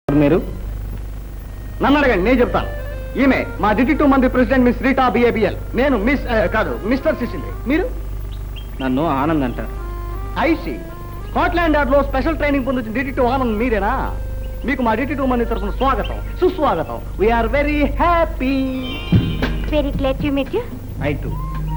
మీరు నన్ను అడగండి నేను చెప్తాను ఈమె మా డిటెక్టివ్ మంది ప్రెసిడెంట్ మిస్ రీటా బిఏబిఎల్ నేను మిస్ ఆ, కాదు మిస్టర్ సిసింది మీరు నన్ను ఆనంద్ అంటారు ఐసి స్కాట్లాండ్ యార్డ్ లో స్పెషల్ ట్రైనింగ్ పొందించిన డిటెక్టివ్ ఆనంద్ మీరేనా మీకు మా డిటెక్టివ్ మంది తరఫున స్వాగతం సుస్వాగతం we're very happy very glad to meet you I టు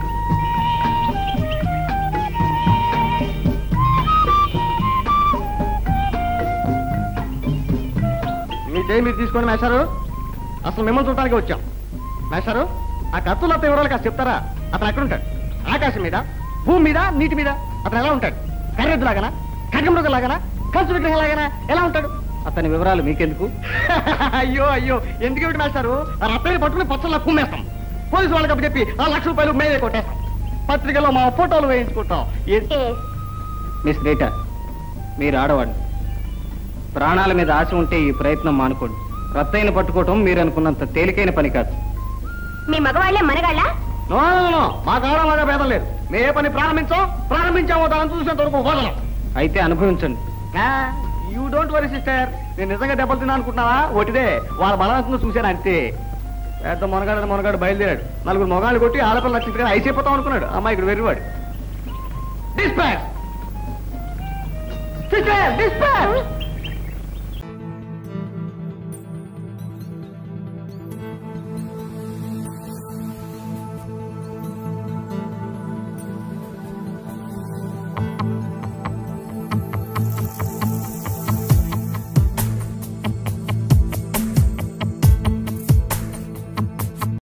మీ చేయి మీరు తీసుకోండి మేషారు అసలు మిమ్మల్ని చూడటానికి వచ్చాం మేషారు ఆ కత్తులతో వివరాలు కాస్త చెప్తారా అతను ఎక్కడ ఉంటాడు ఆకాశం మీద భూమి మీద నీటి మీద అతను ఎలా ఉంటాడు కర్రెద్దు లాగానా ఖడ్గమృగం లాగానా కంచు విగ్రహం లాగానా ఎలా ఉంటాడు అతని వివరాలు మీకెందుకు అయ్యో అయ్యో ఎందుకు ఏమిటి మేస్తారు ఆ రత్తయ్య పట్టుకుని పచ్చళ్ళ కుమ్మేస్తాం పోలీసు వాళ్ళకి చెప్పి ఆ లక్ష రూపాయలు మేమే కొట్టేస్తాం పత్రికలో మా ఫోటోలు వేయించుకుంటాం ఏ- మిస్ రీటా మీరు ఆడవాడు ప్రాణాల మీద ఆశ ఉంటే ఈ ప్రయత్నం మానుకోండి రత్తైన పట్టుకోవటం మీరు అనుకున్నంత తేలికైన పని కాదు మీ మగవాళ్లే మనగాళ్ళ నో, నో, నో, మా కాడ మాగా భేదం లేదు మేము ఏ పని ప్రారంభించాం ప్రారంభించామో దాన్ని చూసేంత వరకు వదలం అయితే అనుభవించండి యూ డోంట్ వరీ సిస్టర్ నేను నిజంగా దెబ్బలు తిన్నా అనుకుంటున్నావా ఒకటిదే వాళ్ళ బలవంతంగా చూశాను అంతే పెద్ద మొనగాడు మొనగాడు బయలుదేరాడు నలుగురు మొగాళ్ళు కొట్టి ఆడపిల్ల నచ్చింది కానీ అయిపోతాం అనుకున్నాడు అమ్మాయి ఇక్కడ వెర్రివాడు డిస్పాచ్ సిస్టర్ డిస్పాచ్